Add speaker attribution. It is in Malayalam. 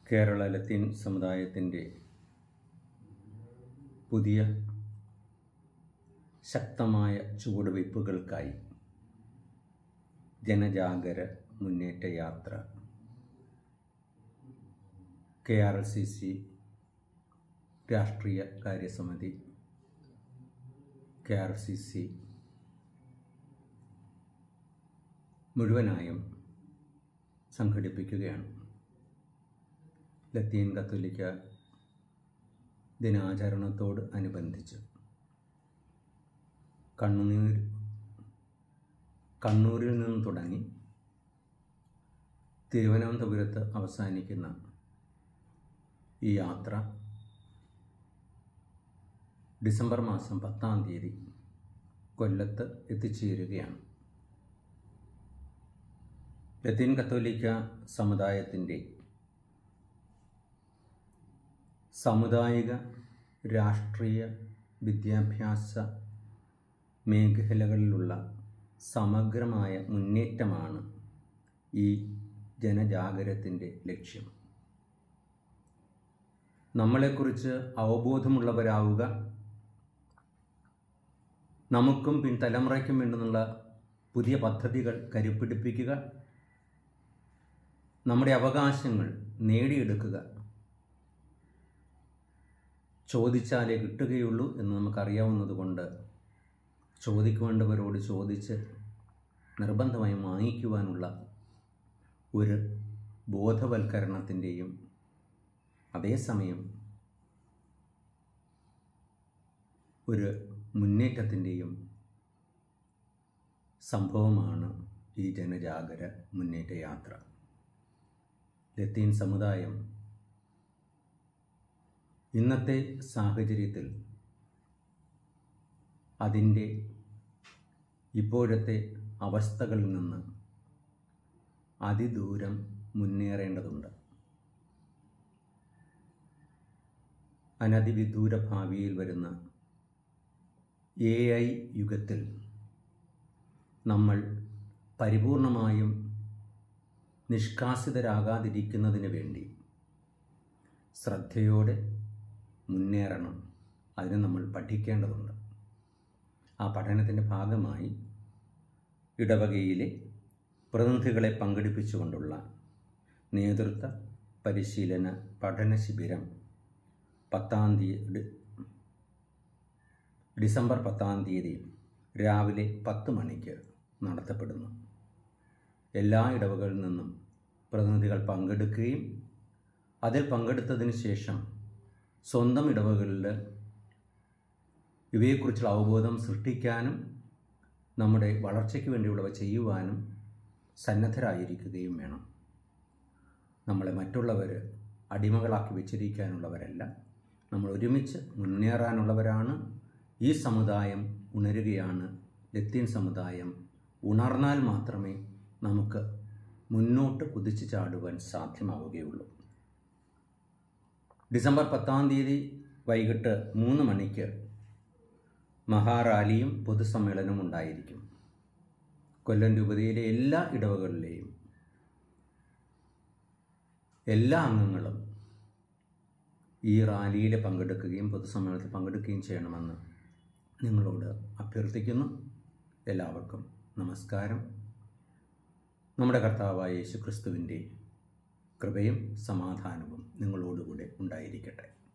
Speaker 1: കേരള ലത്തീൻ സമുദായത്തിൻ്റെ പുതിയ ശക്തമായ ചുവടുവയ്പ്പുകൾക്കായി ജനജാഗര മുന്നേറ്റ യാത്ര K R L C C രാഷ്ട്രീയ കാര്യസമിതി കെ ആർ സി സി മുഴുവനായും സംഘടിപ്പിക്കുകയാണ് ലത്തീൻ കത്തോലിക്ക ദിനാചരണത്തോട് അനുബന്ധിച്ച് കണ്ണൂർ കണ്ണൂരിൽ നിന്ന് തുടങ്ങി തിരുവനന്തപുരത്ത് അവസാനിക്കുന്ന ഈ യാത്ര ഡിസംബർ മാസം പത്താം തീയതി കൊല്ലത്ത് എത്തിച്ചേരുകയാണ് ലത്തീൻ കത്തോലിക്ക സമുദായത്തിൻ്റെ സാമുദായിക രാഷ്ട്രീയ വിദ്യാഭ്യാസ മേഖലകളിലുള്ള സമഗ്രമായ മുന്നേറ്റമാണ് ഈ ജനജാഗരത്തിൻ്റെ ലക്ഷ്യം നമ്മളെക്കുറിച്ച് അവബോധമുള്ളവരാവുക നമുക്കും പിൻതലമുറയ്ക്കും വേണ്ടുന്നുള്ള പുതിയ പദ്ധതികൾ കരുപ്പിടിപ്പിക്കുക നമ്മുടെ അവകാശങ്ങൾ നേടിയെടുക്കുക ചോദിച്ചാലേ കിട്ടുകയുള്ളൂ എന്ന് നമുക്കറിയാവുന്നതുകൊണ്ട് ചോദിക്കേണ്ടവരോട് ചോദിച്ച് നിർബന്ധമായും വാങ്ങിക്കുവാനുള്ള ഒരു ബോധവൽക്കരണത്തിൻ്റെയും അതേസമയം ഒരു മുന്നേറ്റത്തിൻ്റെയും സംഭവമാണ് ഈ ജനജാഗര മുന്നേറ്റ യാത്ര ലത്തീൻ സമുദായം ഇന്നത്തെ സാഹചര്യത്തിൽ അതിൻ്റെ ഇപ്പോഴത്തെ അവസ്ഥകളിൽ നിന്ന് അതിദൂരം മുന്നേറേണ്ടതുണ്ട് അനതിവിദൂര ഭാവിയിൽ വരുന്ന എ ഐ യുഗത്തിൽ നമ്മൾ പരിപൂർണമായും നിഷ്കാസിതരാകാതിരിക്കുന്നതിന് വേണ്ടി ശ്രദ്ധയോടെ മുന്നേറണം അതിന് നമ്മൾ പഠിക്കേണ്ടതുണ്ട് ആ പഠനത്തിൻ്റെ ഭാഗമായി ഇടവകയിലെ പ്രതിനിധികളെ പങ്കെടുപ്പിച്ചുകൊണ്ടുള്ള നേതൃത്വ പരിശീലന പഠന ശിബിരം പത്താം തീയതി ഡിസംബർ പത്താം തീയതി രാവിലെ പത്ത് മണിക്ക് നടത്തപ്പെടുന്നു എല്ലാ ഇടവകളിൽ നിന്നും പ്രതിനിധികൾ പങ്കെടുക്കുകയും അതിൽ പങ്കെടുത്തതിന് ശേഷം സ്വന്തം ഇടവകളിൽ ഇവയെക്കുറിച്ചുള്ള അവബോധം സൃഷ്ടിക്കാനും നമ്മുടെ വളർച്ചയ്ക്ക് വേണ്ടിയുള്ളവ ചെയ്യുവാനും സന്നദ്ധരായിരിക്കുകയും വേണം നമ്മളെ മറ്റുള്ളവർ അടിമകളാക്കി വെച്ചിരിക്കാനുള്ളവരല്ല നമ്മൾ ഒരുമിച്ച് മുന്നേറാനുള്ളവരാണ് ഈ സമുദായം ഉണരുകയാണ് ലത്തീൻ സമുദായം ഉണർന്നാൽ മാത്രമേ നമുക്ക് മുന്നോട്ട് കുതിച്ചു ചാടുവാൻ സാധ്യമാവുകയുള്ളൂ ഡിസംബർ പത്താം തീയതി വൈകിട്ട് മൂന്ന് മണിക്ക് മഹാറാലിയും പൊതുസമ്മേളനവും ഉണ്ടായിരിക്കും കൊല്ലം രൂപതയിലെ എല്ലാ ഇടവകളിലെയും എല്ലാ അംഗങ്ങളും ഈ റാലിയിൽ പങ്കെടുക്കുകയും പൊതുസമ്മേളനത്തിൽ പങ്കെടുക്കുകയും ചെയ്യണമെന്ന് നിങ്ങളോട് അഭ്യർത്ഥിക്കുന്നു എല്ലാവർക്കും നമസ്കാരം നമ്മുടെ കർത്താവായ യേശു ക്രിസ്തുവിൻ്റെ കൃപയും സമാധാനവും നിങ്ങളോടുകൂടെ ഉണ്ടായിരിക്കട്ടെ